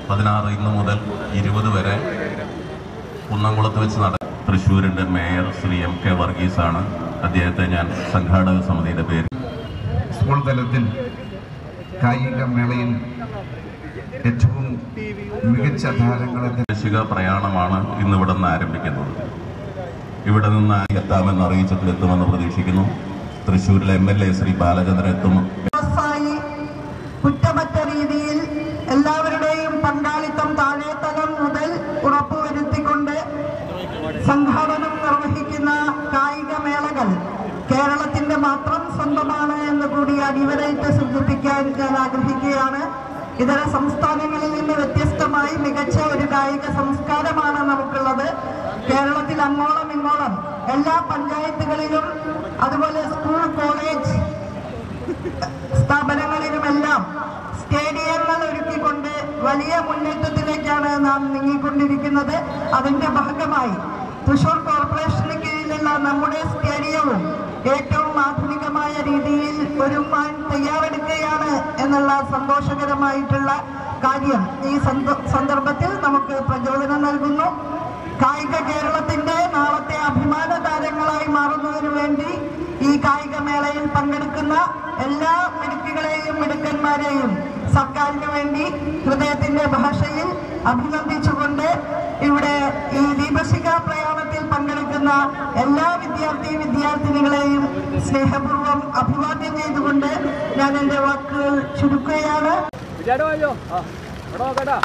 പതിനാറ് ഇന്ന് മുതൽ ഇരുപത് വരെ കുന്നംകുളത്ത് വെച്ച് നട തൃശ്ശൂരിൻ്റെ മേയർ ശ്രീ എം കെ വർഗീസാണ് അദ്ദേഹത്തെ ഞാൻ സംഘാടക സമിതിയുടെ പേര് സ്കൂൾ തലത്തിൽ കായിക മേളയിൽ ഏറ്റവും മികച്ച താരങ്ങളെ ദേശിക പ്രയാണമാണ് ഇന്ന് ഇവിടെ നിന്ന് ആരംഭിക്കുന്നത് ഇവിടെ നിന്ന് എത്താമെന്ന് അറിയിച്ചതിൽ എത്തുമെന്ന് പ്രതീക്ഷിക്കുന്നു തൃശ്ശൂരിലെ M L A Shri Balachandran എത്തും വ്യവസായി കുറ്റമറ്റ രീതിയിൽ എല്ലാവരുടെയും പങ്കാളിത്തം താഴേത്തലം മുതൽ ഉറപ്പുവരുത്തിക്കൊണ്ട് സംഘാടനം നിർവഹിക്കുന്ന കായിക മേളകൾ കേരളത്തിന്റെ മാത്രം സ്വന്തമാണ് എന്ന് കൂടി അടിവരയിട്ട് സൂചിപ്പിക്കാൻ ഞാൻ ആഗ്രഹിക്കുകയാണ് ഇതര സംസ്ഥാനങ്ങളിൽ നിന്ന് വ്യത്യസ്തമായി മികച്ച ഒരു കായിക സംസ്കാരമാണ് നമുക്കുള്ളത് കേരളത്തിൽ അങ്ങോളം ഇങ്ങോളം എല്ലാ പഞ്ചായത്തുകളിലും അതുപോലെ സ്കൂൾ കോളേജ് സ്ഥാപനങ്ങളിലുമെല്ലാം സ്റ്റേഡിയങ്ങൾ ഒരുക്കിക്കൊണ്ട് വലിയ മുന്നേറ്റത്തിലേക്കാണ് നാം നീങ്ങിക്കൊണ്ടിരിക്കുന്നത് അതിന്റെ ഭാഗമായി തൃശൂർ കോർപ്പറേഷന് കീഴിലുള്ള നമ്മുടെ സ്റ്റേഡിയവും ഏറ്റവും ആധുനികമായ രീതിയിൽ ഒരുമാൻ തയ്യാറെടുക്കുകയാണ് എന്നുള്ള സന്തോഷകരമായിട്ടുള്ള കാര്യം ഈ സന്ദ- സന്ദർഭത്തിൽ നമുക്ക് പ്രചോദനം നൽകുന്നു കായിക കേരളത്തിന്റെ നാളത്തെ അഭിമാന താരങ്ങളായി മാറുന്നതിനു വേണ്ടി ഈ കായിക മേളയിൽ പങ്കെടുക്കുന്ന എല്ലാ മിടുക്കുകളെയും മിടുക്കന്മാരെയും സർക്കാരിന് വേണ്ടി ഹൃദയത്തിന്റെ ഭാഷയിൽ അഭിനന്ദിച്ചുകൊണ്ട് ഇവിടെ ഈ ദീപശിഖ പ്രയാണത്തിൽ പങ്കെടുക്കുന്ന എല്ലാ വിദ്യാർത്ഥി വിദ്യാർത്ഥിനികളെയും സ്നേഹപൂർവ്വം അഭിവാദ്യം ചെയ്തുകൊണ്ട് ഞാൻ എൻ്റെ വാക്കുകൾ ചുരുക്കുകയാണ് ചേട്ടോ അയ്യോ ആ എവിടെ നോക്കട്ടാ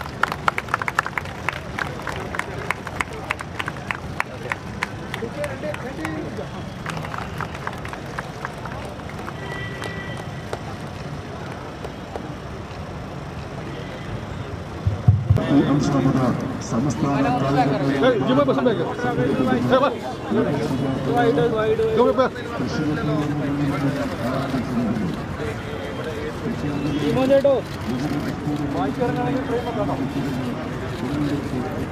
സംസ്ഥാന ചേട്ടോ വായിച്ചിറങ്ങണമെങ്കിൽ ട്രെയിൻ നോക്കാം